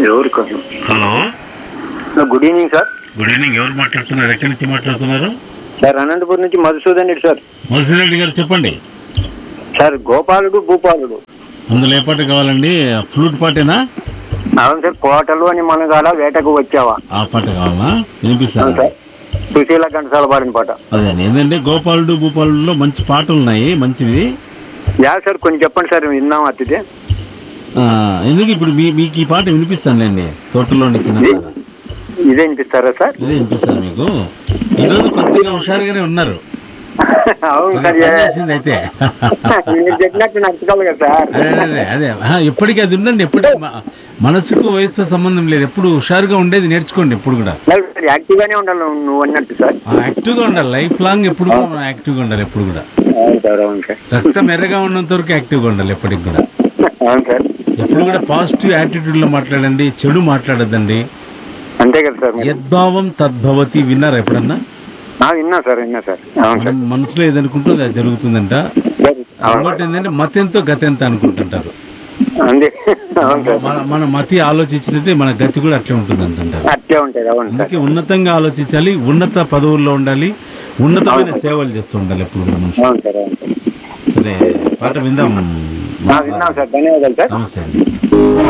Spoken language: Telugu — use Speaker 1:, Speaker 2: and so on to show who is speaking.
Speaker 1: ఎవరు కాదు
Speaker 2: hello
Speaker 1: good evening sir
Speaker 2: good evening ఎవరు మాట్లాడుతున్నారు ఎక్కడి నుంచి మాట్లాడుతున్నారు
Speaker 1: సార్ అనంతపురం నుంచి మధుసూదన్ రెడ్డి సార్
Speaker 2: మధుసిరెడ్డి గారు చెప్పండి
Speaker 1: సార్ గోపాలుడు భూపాలుడు
Speaker 2: అందులో ఏ పాట కావాలండి ఫ్లూట్ పాటేనా
Speaker 1: అవును సార్ కోటలు అని మనగాల వేటకు వచ్చావా
Speaker 2: ఆ పాట కావాలా
Speaker 1: అవును
Speaker 2: వినిపిస్తాను
Speaker 1: సార్ సుశీల ఘంటసాల పాడిన పాట
Speaker 2: అదే ఏంటంటే గోపాలుడు భూపాలుడులో మంచి పాటలు ఉన్నాయి మంచివి
Speaker 1: యా సార్ కొంచెం చెప్పండి సార్ విన్నాం అతిథి
Speaker 2: ఆ, ఎందుకు ఇప్పుడు మీ మీకు ఈ పాట వినిపిస్తానులేండి తోటలో చిన్న పాట.
Speaker 1: ఇదే వినిపిస్తారా సార్
Speaker 2: ఇదే వినిపిస్తాను మీకు ఈరోజు కొద్దిగా హుషారుగానే ఉన్నారు
Speaker 1: అవును
Speaker 2: బాగా
Speaker 1: సార్
Speaker 2: పని చేసింది అయితే
Speaker 1: మీరు చెప్పినట్టు నచ్చుకోవాలి కదా సార్
Speaker 2: అదే అదే అదే ఆ, ఎప్పటికీ అది ఉండండి ఎప్పటికీ మ- మనసుకు వయసుతో సంబంధం లేదు ఎప్పుడు హుషారుగా ఉండేది నేర్చుకోండి ఎప్పుడు కూడా
Speaker 1: లేదు సార్ యాక్టివ్గానే ఉండాలి నువ్వు- నువ్వు అన్నట్టు సార్
Speaker 2: ఆ, యాక్టివ్గా ఉండాలి లైఫ్ లాంగ్ ఎప్పుడు కూడా మనం యాక్టివ్గా ఉండాలి ఎప్పుడు కూడా
Speaker 1: అవును సార్ అవును సార్
Speaker 2: రక్తం ఎర్రగా ఉన్నంత వరకు యాక్టివ్గా ఉండాలి ఎప్పటికి కూడా
Speaker 1: అవును సార్
Speaker 2: ఎప్పుడు కూడా పాజిటివ్ యాటిట్యూడ్లో మాట్లాడండి చెడు మాట్లాడద్దండి
Speaker 1: అంతే కదా సార్ మీరు
Speaker 2: యద్భావం తద్భవతి విన్నారా ఎప్పుడన్నా
Speaker 1: ఆ, విన్నా సార్ విన్నా సార్ అవును సార్
Speaker 2: మనం మనసులో ఏదనుకుంటుందో అది జరుగుతుందంట
Speaker 1: అవును
Speaker 2: ఇంకోటి ఏంటంటే మతెంతో గతెంత అనుకుంటుంటారు
Speaker 1: అంతే అవును సార్
Speaker 2: మన మన మతి ఆలోచించినట్టే మన గతి కూడా అట్లే ఉంటుంది అంటుంటారు
Speaker 1: అట్లే ఉంటుంది అవును సార్
Speaker 2: అందుకే ఉన్నతంగా ఆలోచించాలి ఉన్నత పదవుల్లో ఉండాలి ఉన్నతమైన సేవలు చేస్తూ ఉండాలి ఎప్పుడు కూడా మనిషి
Speaker 1: అవును సార్ అవును సార్
Speaker 2: సరే పాట విందాం
Speaker 1: ఆ, విన్నాం సార్ ధన్యవాదాలు సార్
Speaker 2: నమస్తే అండి